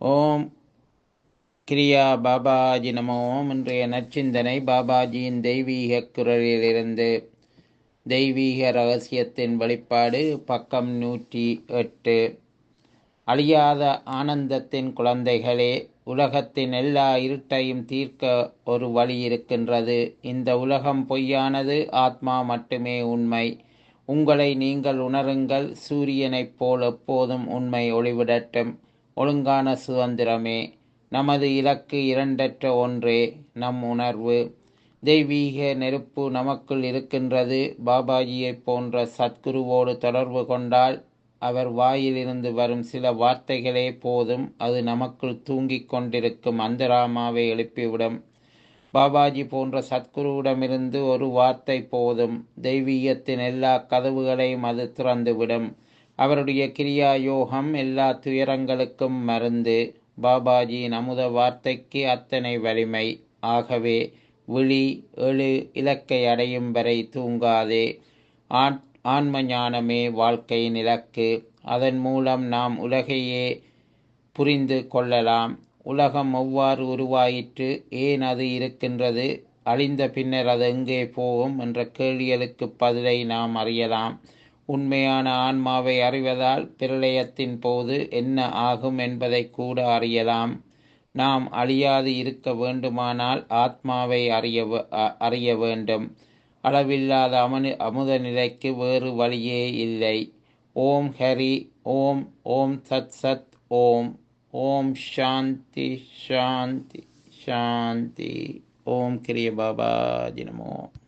ஓம் கிரியா பாபாஜி நமோ இன்றைய நற்சிந்தனை பாபாஜியின் தெய்வீக குரலிலிருந்து தெய்வீக ரகசியத்தின் வெளிப்பாடு பக்கம் நூற்றி எட்டு அழியாத ஆனந்தத்தின் குழந்தைகளே உலகத்தின் எல்லா இருட்டையும் தீர்க்க ஒரு வழி இருக்கின்றது இந்த உலகம் பொய்யானது ஆத்மா மட்டுமே உண்மை உங்களை நீங்கள் உணருங்கள் சூரியனைப் போல் எப்போதும் உண்மை ஒளிவிடட்டும் ஒழுங்கான சுதந்திரமே நமது இலக்கு இரண்டற்ற ஒன்றே நம் உணர்வு தெய்வீக நெருப்பு நமக்குள் இருக்கின்றது பாபாஜியைப் போன்ற சத்குருவோடு தொடர்பு கொண்டால் அவர் வாயிலிருந்து வரும் சில வார்த்தைகளே போதும் அது நமக்குள் தூங்கிக் கொண்டிருக்கும் அந்தராமாவை எழுப்பிவிடும் பாபாஜி போன்ற சத்குருவிடமிருந்து ஒரு வார்த்தை போதும் தெய்வீகத்தின் எல்லா கதவுகளையும் அது திறந்துவிடும் அவருடைய கிரியா யோகம் எல்லா துயரங்களுக்கும் மருந்து பாபாஜியின் அமுத வார்த்தைக்கு அத்தனை வலிமை ஆகவே விழி எழு இலக்கை அடையும் வரை தூங்காதே ஆண் ஆன்ம ஞானமே வாழ்க்கையின் இலக்கு அதன் மூலம் நாம் உலகையே புரிந்து கொள்ளலாம் உலகம் எவ்வாறு உருவாயிற்று ஏன் அது இருக்கின்றது அழிந்த பின்னர் அது எங்கே போகும் என்ற கேள்விகளுக்கு பதிலை நாம் அறியலாம் உண்மையான ஆன்மாவை அறிவதால் பிரளயத்தின் போது என்ன ஆகும் என்பதை கூட அறியலாம் நாம் அழியாது இருக்க வேண்டுமானால் ஆத்மாவை அறிய அறிய வேண்டும் அளவில்லாத அமனு அமுத நிலைக்கு வேறு வழியே இல்லை ஓம் ஹரி ஓம் ஓம் சத் சத் ஓம் ஓம் சாந்தி சாந்தி சாந்தி ஓம் கிரிய பாபாஜி நமோ